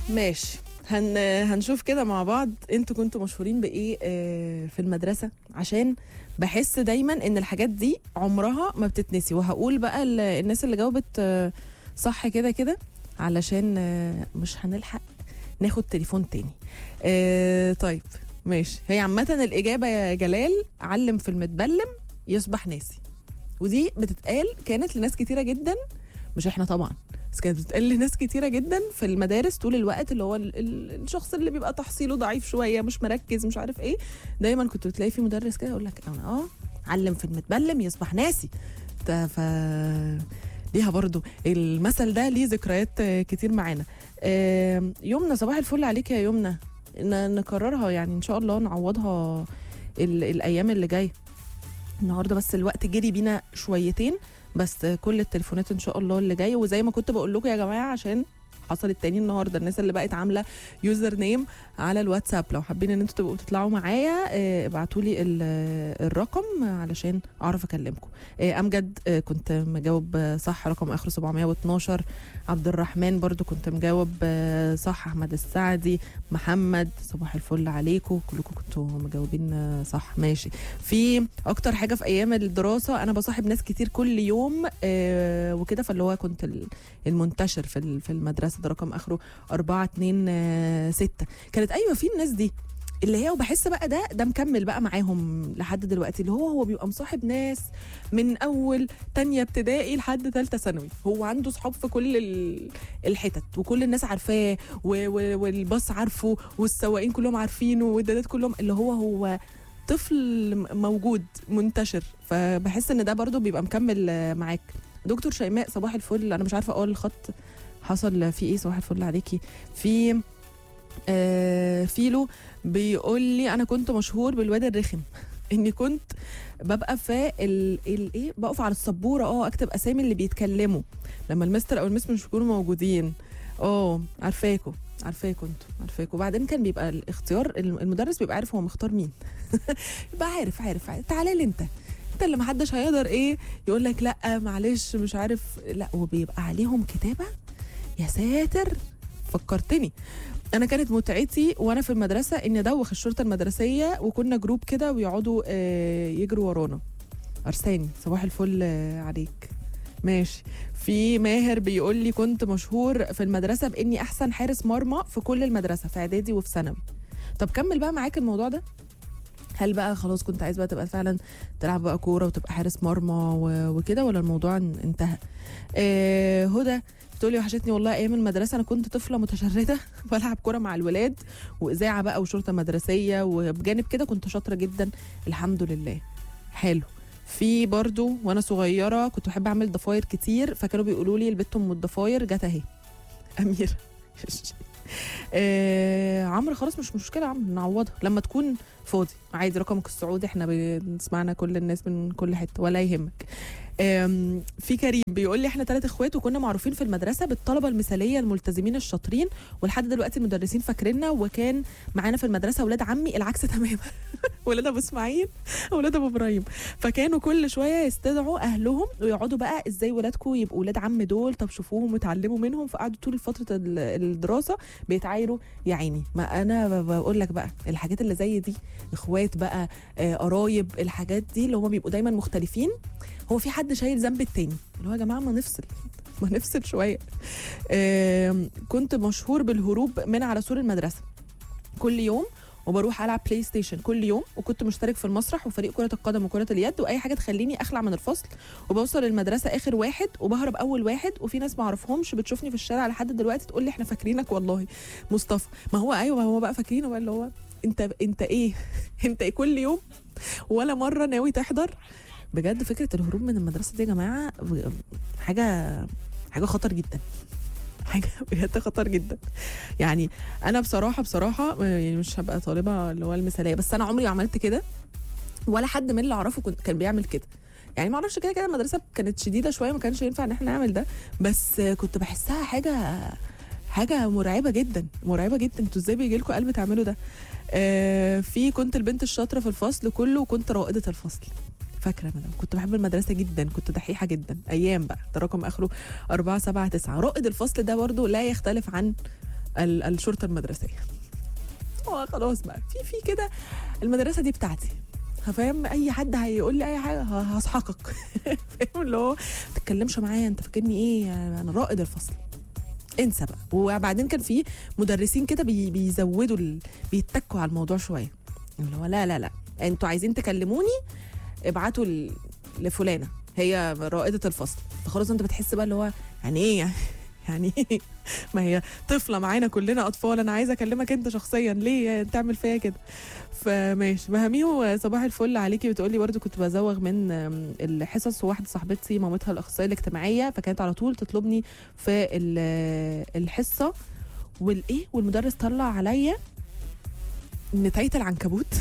ماشي هن هنشوف كده مع بعض انتوا كنتوا مشهورين بايه آه، في المدرسه عشان بحس دايما ان الحاجات دي عمرها ما بتتنسي وهقول بقى ال- الناس اللي جاوبت آه، صح كده كده علشان آه، مش هنلحق ناخد تليفون تاني آه، طيب ماشي هي عامه الاجابه يا جلال علم في المتبلم يصبح ناسي ودي بتتقال كانت لناس كتيره جدا مش احنا طبعا بس كانت بتتقال لناس كتيره جدا في المدارس طول الوقت اللي هو ال- ال- الشخص اللي بيبقى تحصيله ضعيف شويه مش مركز مش عارف ايه دايما كنت بتلاقي في مدرس كده يقول لك انا اه علم في المتبلم يصبح ناسي ت- ف ليها برضو المثل ده ليه ذكريات آه، كتير معانا آه، يمنى صباح الفل عليك يا يمنى ن- نكررها يعني ان شاء الله نعوضها ال- الايام اللي جايه النهارده بس الوقت جري بينا شويتين بس كل التليفونات ان شاء الله اللي جاي وزي ما كنت بقول لكم يا جماعه عشان حصلت تاني النهارده الناس اللي بقت عامله يوزر نيم على الواتساب لو حابين ان انتوا تبقوا تطلعوا معايا ابعتوا لي الرقم علشان اعرف اكلمكم آه، امجد آه، كنت مجاوب آه، صح رقم اخره 712 عبد الرحمن برضو كنت مجاوب آه، صح احمد السعدي محمد صباح الفل عليكم كلكم كنتوا مجاوبين آه، صح ماشي في اكتر حاجه في ايام الدراسه انا بصاحب ناس كتير كل يوم آه، وكده فاللي هو كنت ال- المنتشر في ال- في المدرسه ده رقم اخره 4 2 6 كانت ايوه في الناس دي اللي هي وبحس بقى ده ده مكمل بقى معاهم لحد دلوقتي اللي هو هو بيبقى مصاحب ناس من اول تانية ابتدائي لحد ثالثه ثانوي هو عنده صحاب في كل ال- الحتت وكل الناس عارفاه و- و- والباص عارفه والسواقين كلهم عارفينه والدادات كلهم اللي هو هو طفل م- موجود منتشر فبحس ان ده برضو بيبقى مكمل آه، معاك دكتور شيماء صباح الفل انا مش عارفه اقول الخط حصل فيه ايه صباح الفل عليكي في آه فيلو بيقول لي انا كنت مشهور بالواد الرخم اني كنت ببقى في ال الايه بقف على السبوره اه اكتب اسامي اللي بيتكلموا لما المستر او المس مش بيكونوا موجودين اه عارفاكوا عارفاكوا انتوا عارفاكوا وبعدين كان بيبقى الاختيار المدرس بيبقى عارف هو مختار مين يبقى عارف عارف, عارف. تعالى لي انت انت اللي محدش هيقدر ايه يقول لك لا معلش مش عارف لا وبيبقى عليهم كتابه يا ساتر فكرتني انا كانت متعتي وانا في المدرسه اني ادوخ الشرطه المدرسيه وكنا جروب كده ويقعدوا آه، يجروا ورانا ارساني صباح الفل آه، عليك ماشي في ماهر بيقول لي كنت مشهور في المدرسه باني احسن حارس مرمى في كل المدرسه في اعدادي وفي ثانوي طب كمل بقى معاك الموضوع ده هل بقى خلاص كنت عايز بقى تبقى فعلا تلعب بقى كوره وتبقى حارس مرمى و- وكده ولا الموضوع ان- انتهى آه هدى بتقولي وحشتني والله ايام المدرسه انا كنت طفله متشرده بلعب كوره مع الولاد واذاعه بقى وشرطه مدرسيه وبجانب كده كنت شاطره جدا الحمد لله حلو في برضو وانا صغيره كنت بحب اعمل ضفاير كتير فكانوا بيقولوا لي البت ام الضفاير جت اهي اميره آه عمرو خلاص مش مشكله يا عمرو نعوضها لما تكون فاضي عادي رقمك السعودي احنا بنسمعنا كل الناس من كل حته ولا يهمك آم، في كريم بيقول لي احنا ثلاث اخوات وكنا معروفين في المدرسه بالطلبه المثاليه الملتزمين الشاطرين ولحد دلوقتي المدرسين فاكريننا وكان معانا في المدرسه ولاد عمي العكس تماما ولاد ابو اسماعيل ولاد ابو ابراهيم فكانوا كل شويه يستدعوا اهلهم ويقعدوا بقى ازاي ولادكم يبقوا ولاد عم دول طب شوفوهم وتعلموا منهم فقعدوا طول فتره ال- الدراسه بيتعايروا يا عيني ما انا ب- بقول لك بقى الحاجات اللي زي دي اخوات بقى آه، قرايب الحاجات دي اللي هم بيبقوا دايما مختلفين هو في حد شايل ذنب التاني اللي هو يا جماعه ما نفصل ما نفصل شويه آم، كنت مشهور بالهروب من على سور المدرسه كل يوم وبروح العب بلاي ستيشن كل يوم وكنت مشترك في المسرح وفريق كره القدم وكره اليد واي حاجه تخليني اخلع من الفصل وبوصل المدرسه اخر واحد وبهرب اول واحد وفي ناس ما اعرفهمش بتشوفني في الشارع لحد دلوقتي تقول لي احنا فاكرينك والله مصطفى ما هو ايوه ما هو بقى فاكرينه بقى اللي هو انت انت ايه انت إيه كل يوم ولا مره ناوي تحضر بجد فكره الهروب من المدرسه دي يا جماعه حاجه حاجه خطر جدا حاجه بجد خطر جدا يعني انا بصراحه بصراحه يعني مش هبقى طالبه اللي هو المثاليه بس انا عمري ما عملت كده ولا حد من اللي اعرفه كنت كان بيعمل كده يعني ما اعرفش كده كده المدرسه كانت شديده شويه ما كانش ينفع ان احنا نعمل ده بس كنت بحسها حاجه حاجه مرعبه جدا مرعبه جدا انتوا ازاي بيجي لكم قلب تعملوا ده آه في كنت البنت الشاطره في الفصل كله وكنت رائده الفصل فاكره مدام كنت بحب المدرسه جدا كنت دحيحه جدا ايام بقى ده رقم اخره 4 7 9 رائد الفصل ده برضو لا يختلف عن ال- الشرطه المدرسيه هو خلاص بقى في في كده المدرسه دي بتاعتي فاهم اي حد هيقول لي اي حاجه ه- هسحقك فاهم اللي هو ما تتكلمش معايا انت فاكرني ايه انا رائد الفصل انسى بقى وبعدين كان في مدرسين كده بي بيزودوا ال... بيتكوا على الموضوع شويه اللي هو لا لا لا انتوا عايزين تكلموني ابعتوا ل... لفلانه هي رائده الفصل فخلاص انت بتحس بقى اللي هو يعني ايه يعني يعني ايه ما هي طفله معانا كلنا اطفال انا عايزه اكلمك انت شخصيا ليه تعمل فيا كده فماشي مهاميو صباح الفل عليكي بتقولي برضو كنت بزوغ من آم، الحصص وواحده صاحبتي مامتها الاخصائيه الاجتماعيه فكانت على طول تطلبني في ال- الحصه والايه والمدرس طلع عليا نتايه العنكبوت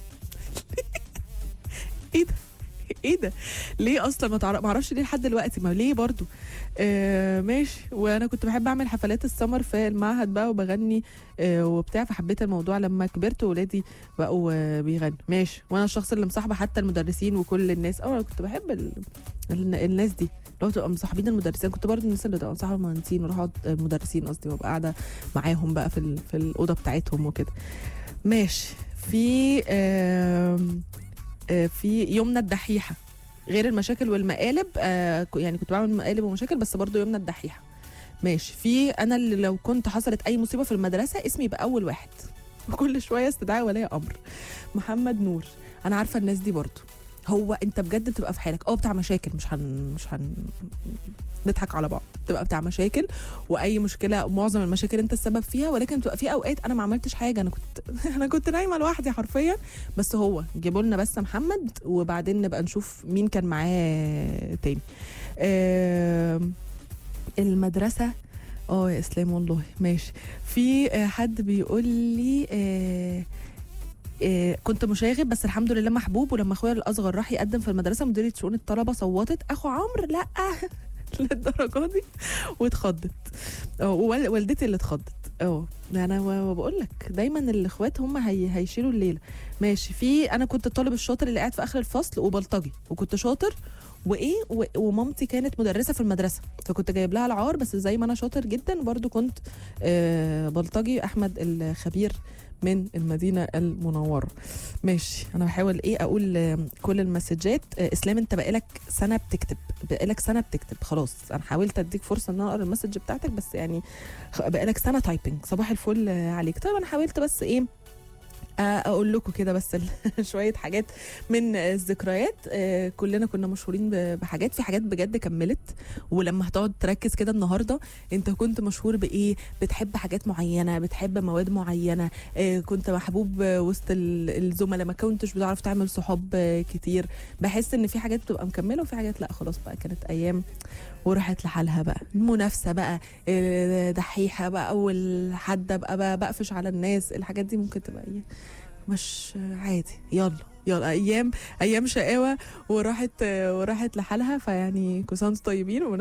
ايه ده ايه ده ليه اصلا ما تعرف ما اعرفش ليه لحد دلوقتي ما ليه برضو آه ماشي وانا كنت بحب اعمل حفلات السمر في المعهد بقى وبغني آه وبتاع فحبيت الموضوع لما كبرت وولادي بقوا آه بيغنوا ماشي وانا الشخص اللي مصاحبه حتى المدرسين وكل الناس اه انا كنت بحب ال... ال... الناس دي لو تبقى مصاحبين المدرسين كنت برضه الناس اللي تبقى مصاحبه المهندسين واروح اقعد المدرسين قصدي وابقى قاعده معاهم بقى في ال... في الاوضه بتاعتهم وكده ماشي في آم، آه في يومنا الدحيحه غير المشاكل والمقالب آه ك- يعني كنت بعمل مقالب ومشاكل بس برضو يومنا الدحيحه ماشي في انا اللي لو كنت حصلت اي مصيبه في المدرسه اسمي يبقى اول واحد وكل شويه استدعاء ولي امر محمد نور انا عارفه الناس دي برضو هو انت بجد بتبقى في حالك اه بتاع مشاكل مش هن مش هن نضحك على بعض تبقى بتاع مشاكل واي مشكله معظم المشاكل انت السبب فيها ولكن بتبقى في اوقات انا ما عملتش حاجه انا كنت انا كنت نايمه لوحدي حرفيا بس هو جيبوا لنا بس محمد وبعدين نبقى نشوف مين كان معاه تاني آم، المدرسه اه يا اسلام والله ماشي في آه، حد بيقول لي آه، آه، كنت مشاغب بس الحمد لله محبوب ولما اخويا الاصغر راح يقدم في المدرسه مديره شؤون الطلبه صوتت اخو عمرو لا للدرجه دي واتخضت اه ووال- والدتي اللي اتخضت اه انا بقول لك دايما الاخوات هم هي هيشيلوا الليله ماشي في انا كنت الطالب الشاطر اللي قاعد في اخر الفصل وبلطجي وكنت شاطر وايه و- ومامتي كانت مدرسه في المدرسه فكنت جايب لها العار بس زي ما انا شاطر جدا برضو كنت آه بلطجي احمد الخبير من المدينه المنوره ماشي انا بحاول ايه اقول آه، كل المسجات آه، اسلام انت بقالك سنه بتكتب بقالك سنه بتكتب خلاص انا حاولت اديك فرصه ان انا اقرا المسج بتاعتك بس يعني خ- بقالك سنه تايبنج صباح الفل آه، عليك طيب انا حاولت بس ايه آه، اقول لكم كده بس ال- شويه حاجات من آه، الذكريات آه، كلنا كنا مشهورين ب- بحاجات في حاجات بجد كملت ولما هتقعد تركز كده النهارده انت كنت مشهور بايه بتحب حاجات معينه بتحب مواد معينه آه، كنت محبوب آه، وسط ال- الزملاء ما كنتش بتعرف تعمل صحاب آه، كتير بحس ان في حاجات بتبقى مكمله وفي حاجات لا خلاص بقى كانت ايام وراحت لحالها بقى المنافسه بقى آه، دحيحه بقى والحد ابقى بقى بقفش على الناس الحاجات دي ممكن تبقى ايه مش عادي يلا يلا ايام ايام شقاوه وراحت وراحت لحالها فيعني كل سنه وانتم طيبين